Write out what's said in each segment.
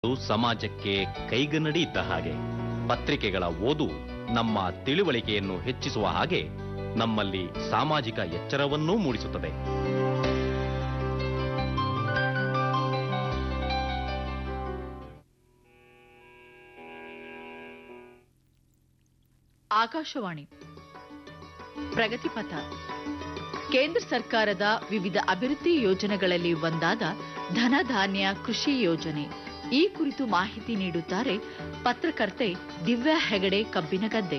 ಇದು ಸಮಾಜಕ್ಕೆ ಕೈಗನ್ನಡಿ ಇದ್ದ ಹಾಗೆ ಪತ್ರಿಕೆಗಳ ಓದು ನಮ್ಮ ತಿಳುವಳಿಕೆಯನ್ನು ಹೆಚ್ಚಿಸುವ ಹಾಗೆ ನಮ್ಮಲ್ಲಿ ಸಾಮಾಜಿಕ ಎಚ್ಚರವನ್ನೂ ಮೂಡಿಸುತ್ತದೆ ಆಕಾಶವಾಣಿ ಪ್ರಗತಿಪಥ ಕೇಂದ್ರ ಸರ್ಕಾರದ ವಿವಿಧ ಅಭಿವೃದ್ಧಿ ಯೋಜನೆಗಳಲ್ಲಿ ಒಂದಾದ ಧನಧಾನ್ಯ ಕೃಷಿ ಯೋಜನೆ ಈ ಕುರಿತು ಮಾಹಿತಿ ನೀಡುತ್ತಾರೆ ಪತ್ರಕರ್ತೆ ದಿವ್ಯಾ ಹೆಗಡೆ ಕಬ್ಬಿನಗದ್ದೆ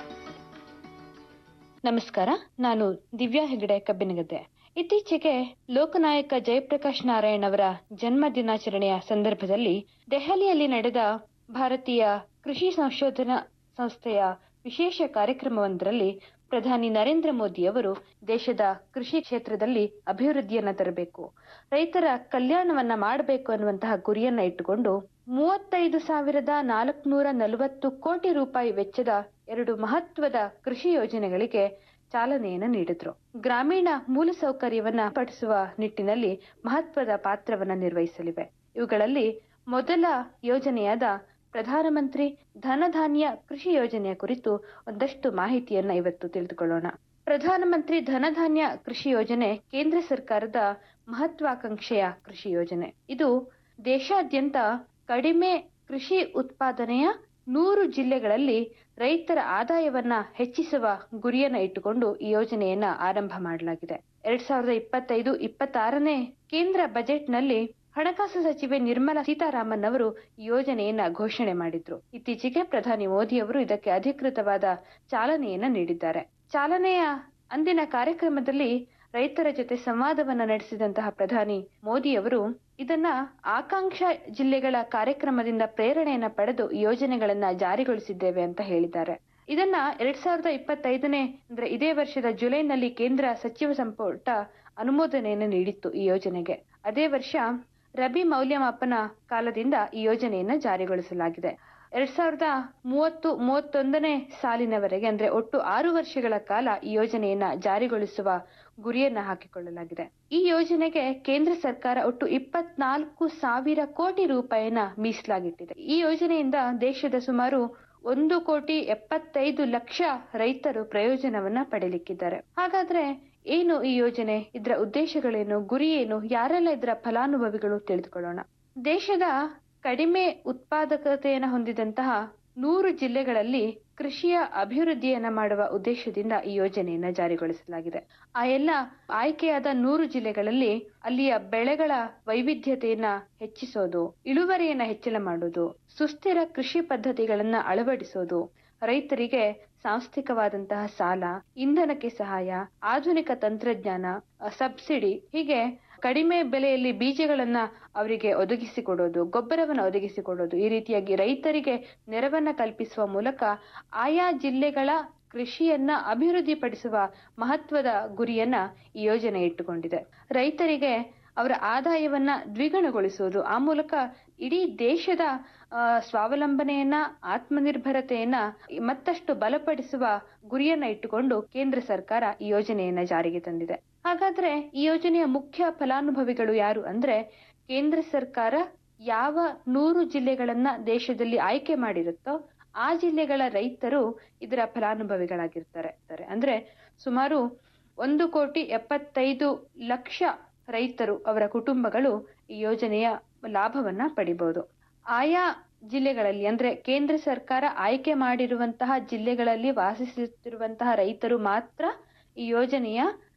ನಮಸ್ಕಾರ ನಾನು ದಿವ್ಯಾ ಹೆಗಡೆ ಕಬ್ಬಿನಗದ್ದೆ ಇತ್ತೀಚೆಗೆ ಲೋಕನಾಯಕ ಜಯಪ್ರಕಾಶ್ ನಾರಾಯಣ್ ಅವರ ಜನ್ಮ ದಿನಾಚರಣೆಯ ಸಂದರ್ಭದಲ್ಲಿ ದೆಹಲಿಯಲ್ಲಿ ನಡೆದ ಭಾರತೀಯ ಕೃಷಿ ಸಂಶೋಧನಾ ಸಂಸ್ಥೆಯ ವಿಶೇಷ ಕಾರ್ಯಕ್ರಮವೊಂದರಲ್ಲಿ ಪ್ರಧಾನಿ ನರೇಂದ್ರ ಮೋದಿ ಅವರು ದೇಶದ ಕೃಷಿ ಕ್ಷೇತ್ರದಲ್ಲಿ ಅಭಿವೃದ್ಧಿಯನ್ನ ತರಬೇಕು ರೈತರ ಕಲ್ಯಾಣವನ್ನ ಮಾಡಬೇಕು ಅನ್ನುವಂತಹ ಗುರಿಯನ್ನ ಇಟ್ಟುಕೊಂಡು ಮೂವತ್ತೈದು ಸಾವಿರದ ನಾಲ್ಕುನೂರ ನಲವತ್ತು ಕೋಟಿ ರೂಪಾಯಿ ವೆಚ್ಚದ ಎರಡು ಮಹತ್ವದ ಕೃಷಿ ಯೋಜನೆಗಳಿಗೆ ಚಾಲನೆಯನ್ನು ನೀಡಿದ್ರು ಗ್ರಾಮೀಣ ಮೂಲಸೌಕರ್ಯವನ್ನ ಪಡಿಸುವ ನಿಟ್ಟಿನಲ್ಲಿ ಮಹತ್ವದ ಪಾತ್ರವನ್ನ ನಿರ್ವಹಿಸಲಿವೆ ಇವುಗಳಲ್ಲಿ ಮೊದಲ ಯೋಜನೆಯಾದ ಪ್ರಧಾನಮಂತ್ರಿ ಧನಧಾನ್ಯ ಕೃಷಿ ಯೋಜನೆಯ ಕುರಿತು ಒಂದಷ್ಟು ಮಾಹಿತಿಯನ್ನ ಇವತ್ತು ತಿಳಿದುಕೊಳ್ಳೋಣ ಪ್ರಧಾನಮಂತ್ರಿ ಧನಧಾನ್ಯ ಕೃಷಿ ಯೋಜನೆ ಕೇಂದ್ರ ಸರ್ಕಾರದ ಮಹತ್ವಾಕಾಂಕ್ಷೆಯ ಕೃಷಿ ಯೋಜನೆ ಇದು ದೇಶಾದ್ಯಂತ ಕಡಿಮೆ ಕೃಷಿ ಉತ್ಪಾದನೆಯ ನೂರು ಜಿಲ್ಲೆಗಳಲ್ಲಿ ರೈತರ ಆದಾಯವನ್ನ ಹೆಚ್ಚಿಸುವ ಗುರಿಯನ್ನ ಇಟ್ಟುಕೊಂಡು ಈ ಯೋಜನೆಯನ್ನ ಆರಂಭ ಮಾಡಲಾಗಿದೆ ಎರಡ್ ಸಾವಿರದ ಇಪ್ಪತ್ತೈದು ಇಪ್ಪತ್ತಾರನೇ ಕೇಂದ್ರ ಬಜೆಟ್ನಲ್ಲಿ ಹಣಕಾಸು ಸಚಿವೆ ನಿರ್ಮಲಾ ಸೀತಾರಾಮನ್ ಅವರು ಈ ಯೋಜನೆಯನ್ನ ಘೋಷಣೆ ಮಾಡಿದ್ರು ಇತ್ತೀಚೆಗೆ ಪ್ರಧಾನಿ ಮೋದಿ ಅವರು ಇದಕ್ಕೆ ಅಧಿಕೃತವಾದ ಚಾಲನೆಯನ್ನ ನೀಡಿದ್ದಾರೆ ಚಾಲನೆಯ ಅಂದಿನ ಕಾರ್ಯಕ್ರಮದಲ್ಲಿ ರೈತರ ಜೊತೆ ಸಂವಾದವನ್ನ ನಡೆಸಿದಂತಹ ಪ್ರಧಾನಿ ಮೋದಿ ಅವರು ಇದನ್ನ ಆಕಾಂಕ್ಷ ಜಿಲ್ಲೆಗಳ ಕಾರ್ಯಕ್ರಮದಿಂದ ಪ್ರೇರಣೆಯನ್ನ ಪಡೆದು ಈ ಯೋಜನೆಗಳನ್ನ ಜಾರಿಗೊಳಿಸಿದ್ದೇವೆ ಅಂತ ಹೇಳಿದ್ದಾರೆ ಇದನ್ನ ಎರಡ್ ಸಾವಿರದ ಇಪ್ಪತ್ತೈದನೇ ಅಂದ್ರೆ ಇದೇ ವರ್ಷದ ಜುಲೈನಲ್ಲಿ ಕೇಂದ್ರ ಸಚಿವ ಸಂಪುಟ ಅನುಮೋದನೆಯನ್ನು ನೀಡಿತ್ತು ಈ ಯೋಜನೆಗೆ ಅದೇ ವರ್ಷ ರಬಿ ಮೌಲ್ಯಮಾಪನ ಕಾಲದಿಂದ ಈ ಯೋಜನೆಯನ್ನ ಜಾರಿಗೊಳಿಸಲಾಗಿದೆ ಎರಡ್ ಸಾವಿರದ ಮೂವತ್ತು ಮೂವತ್ತೊಂದನೇ ಸಾಲಿನವರೆಗೆ ಅಂದ್ರೆ ಒಟ್ಟು ಆರು ವರ್ಷಗಳ ಕಾಲ ಈ ಯೋಜನೆಯನ್ನ ಜಾರಿಗೊಳಿಸುವ ಗುರಿಯನ್ನ ಹಾಕಿಕೊಳ್ಳಲಾಗಿದೆ ಈ ಯೋಜನೆಗೆ ಕೇಂದ್ರ ಸರ್ಕಾರ ಒಟ್ಟು ಇಪ್ಪತ್ನಾಲ್ಕು ಸಾವಿರ ಕೋಟಿ ರೂಪಾಯಿನ ಮೀಸಲಾಗಿಟ್ಟಿದೆ ಈ ಯೋಜನೆಯಿಂದ ದೇಶದ ಸುಮಾರು ಒಂದು ಕೋಟಿ ಎಪ್ಪತ್ತೈದು ಲಕ್ಷ ರೈತರು ಪ್ರಯೋಜನವನ್ನ ಪಡೆಯಲಿಕ್ಕಿದ್ದಾರೆ ಹಾಗಾದ್ರೆ ಏನು ಈ ಯೋಜನೆ ಇದರ ಉದ್ದೇಶಗಳೇನು ಗುರಿ ಏನು ಯಾರೆಲ್ಲ ಇದರ ಫಲಾನುಭವಿಗಳು ತಿಳಿದುಕೊಳ್ಳೋಣ ದೇಶದ ಕಡಿಮೆ ಉತ್ಪಾದಕತೆಯನ್ನು ಹೊಂದಿದಂತಹ ನೂರು ಜಿಲ್ಲೆಗಳಲ್ಲಿ ಕೃಷಿಯ ಅಭಿವೃದ್ಧಿಯನ್ನ ಮಾಡುವ ಉದ್ದೇಶದಿಂದ ಈ ಯೋಜನೆಯನ್ನ ಜಾರಿಗೊಳಿಸಲಾಗಿದೆ ಆ ಎಲ್ಲ ಆಯ್ಕೆಯಾದ ನೂರು ಜಿಲ್ಲೆಗಳಲ್ಲಿ ಅಲ್ಲಿಯ ಬೆಳೆಗಳ ವೈವಿಧ್ಯತೆಯನ್ನ ಹೆಚ್ಚಿಸೋದು ಇಳುವರಿಯನ್ನ ಹೆಚ್ಚಳ ಮಾಡೋದು ಸುಸ್ಥಿರ ಕೃಷಿ ಪದ್ಧತಿಗಳನ್ನ ಅಳವಡಿಸೋದು ರೈತರಿಗೆ ಸಾಂಸ್ಥಿಕವಾದಂತಹ ಸಾಲ ಇಂಧನಕ್ಕೆ ಸಹಾಯ ಆಧುನಿಕ ತಂತ್ರಜ್ಞಾನ ಸಬ್ಸಿಡಿ ಹೀಗೆ ಕಡಿಮೆ ಬೆಲೆಯಲ್ಲಿ ಬೀಜಗಳನ್ನ ಅವರಿಗೆ ಒದಗಿಸಿಕೊಡೋದು ಗೊಬ್ಬರವನ್ನು ಒದಗಿಸಿಕೊಡೋದು ಈ ರೀತಿಯಾಗಿ ರೈತರಿಗೆ ನೆರವನ್ನ ಕಲ್ಪಿಸುವ ಮೂಲಕ ಆಯಾ ಜಿಲ್ಲೆಗಳ ಕೃಷಿಯನ್ನ ಅಭಿವೃದ್ಧಿಪಡಿಸುವ ಮಹತ್ವದ ಗುರಿಯನ್ನ ಈ ಯೋಜನೆ ಇಟ್ಟುಕೊಂಡಿದೆ ರೈತರಿಗೆ ಅವರ ಆದಾಯವನ್ನ ದ್ವಿಗುಣಗೊಳಿಸುವುದು ಆ ಮೂಲಕ ಇಡೀ ದೇಶದ ಸ್ವಾವಲಂಬನೆಯನ್ನ ಆತ್ಮನಿರ್ಭರತೆಯನ್ನ ಮತ್ತಷ್ಟು ಬಲಪಡಿಸುವ ಗುರಿಯನ್ನ ಇಟ್ಟುಕೊಂಡು ಕೇಂದ್ರ ಸರ್ಕಾರ ಈ ಯೋಜನೆಯನ್ನ ಜಾರಿಗೆ ತಂದಿದೆ ಹಾಗಾದ್ರೆ ಈ ಯೋಜನೆಯ ಮುಖ್ಯ ಫಲಾನುಭವಿಗಳು ಯಾರು ಅಂದ್ರೆ ಕೇಂದ್ರ ಸರ್ಕಾರ ಯಾವ ನೂರು ಜಿಲ್ಲೆಗಳನ್ನ ದೇಶದಲ್ಲಿ ಆಯ್ಕೆ ಮಾಡಿರುತ್ತೋ ಆ ಜಿಲ್ಲೆಗಳ ರೈತರು ಇದರ ಫಲಾನುಭವಿಗಳಾಗಿರ್ತಾರೆ ಅಂದ್ರೆ ಸುಮಾರು ಒಂದು ಕೋಟಿ ಎಪ್ಪತ್ತೈದು ಲಕ್ಷ ರೈತರು ಅವರ ಕುಟುಂಬಗಳು ಈ ಯೋಜನೆಯ ಲಾಭವನ್ನ ಪಡಿಬಹುದು ಆಯಾ ಜಿಲ್ಲೆಗಳಲ್ಲಿ ಅಂದ್ರೆ ಕೇಂದ್ರ ಸರ್ಕಾರ ಆಯ್ಕೆ ಮಾಡಿರುವಂತಹ ಜಿಲ್ಲೆಗಳಲ್ಲಿ ವಾಸಿಸುತ್ತಿರುವಂತಹ ರೈತರು ಮಾತ್ರ ಈ ಯೋಜನೆಯ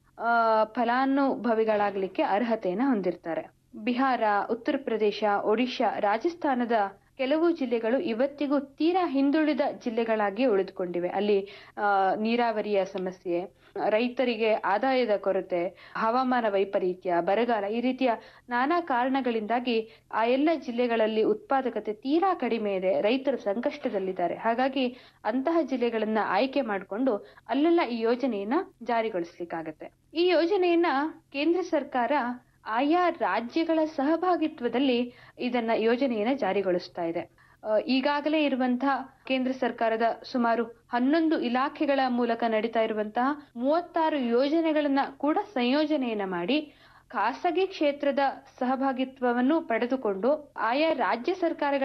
ಫಲಾನುಭವಿಗಳಾಗ್ಲಿಕ್ಕೆ ಅರ್ಹತೆಯನ್ನ ಹೊಂದಿರ್ತಾರೆ ಬಿಹಾರ ಉತ್ತರ ಪ್ರದೇಶ ಒಡಿಶಾ ರಾಜಸ್ಥಾನದ ಕೆಲವು ಜಿಲ್ಲೆಗಳು ಇವತ್ತಿಗೂ ತೀರಾ ಹಿಂದುಳಿದ ಜಿಲ್ಲೆಗಳಾಗಿ ಉಳಿದುಕೊಂಡಿವೆ ಅಲ್ಲಿ ನೀರಾವರಿಯ ಸಮಸ್ಯೆ ರೈತರಿಗೆ ಆದಾಯದ ಕೊರತೆ ಹವಾಮಾನ ವೈಪರೀತ್ಯ ಬರಗಾಲ ಈ ರೀತಿಯ ನಾನಾ ಕಾರಣಗಳಿಂದಾಗಿ ಆ ಎಲ್ಲ ಜಿಲ್ಲೆಗಳಲ್ಲಿ ಉತ್ಪಾದಕತೆ ತೀರಾ ಕಡಿಮೆ ಇದೆ ರೈತರು ಸಂಕಷ್ಟದಲ್ಲಿದ್ದಾರೆ ಹಾಗಾಗಿ ಅಂತಹ ಜಿಲ್ಲೆಗಳನ್ನ ಆಯ್ಕೆ ಮಾಡಿಕೊಂಡು ಅಲ್ಲೆಲ್ಲ ಈ ಯೋಜನೆಯನ್ನ ಜಾರಿಗೊಳಿಸ್ಲಿಕ್ಕಾಗತ್ತೆ ಈ ಯೋಜನೆಯನ್ನ ಕೇಂದ್ರ ಸರ್ಕಾರ ಆಯಾ ರಾಜ್ಯಗಳ ಸಹಭಾಗಿತ್ವದಲ್ಲಿ ಇದನ್ನ ಯೋಜನೆಯನ್ನ ಜಾರಿಗೊಳಿಸ್ತಾ ಇದೆ ಈಗಾಗಲೇ ಇರುವಂತಹ ಕೇಂದ್ರ ಸರ್ಕಾರದ ಸುಮಾರು ಹನ್ನೊಂದು ಇಲಾಖೆಗಳ ಮೂಲಕ ನಡೀತಾ ಇರುವಂತಹ ಮೂವತ್ತಾರು ಯೋಜನೆಗಳನ್ನ ಕೂಡ ಸಂಯೋಜನೆಯನ್ನ ಮಾಡಿ ಖಾಸಗಿ ಕ್ಷೇತ್ರದ ಸಹಭಾಗಿತ್ವವನ್ನು ಪಡೆದುಕೊಂಡು ಆಯಾ ರಾಜ್ಯ ಸರ್ಕಾರಗಳ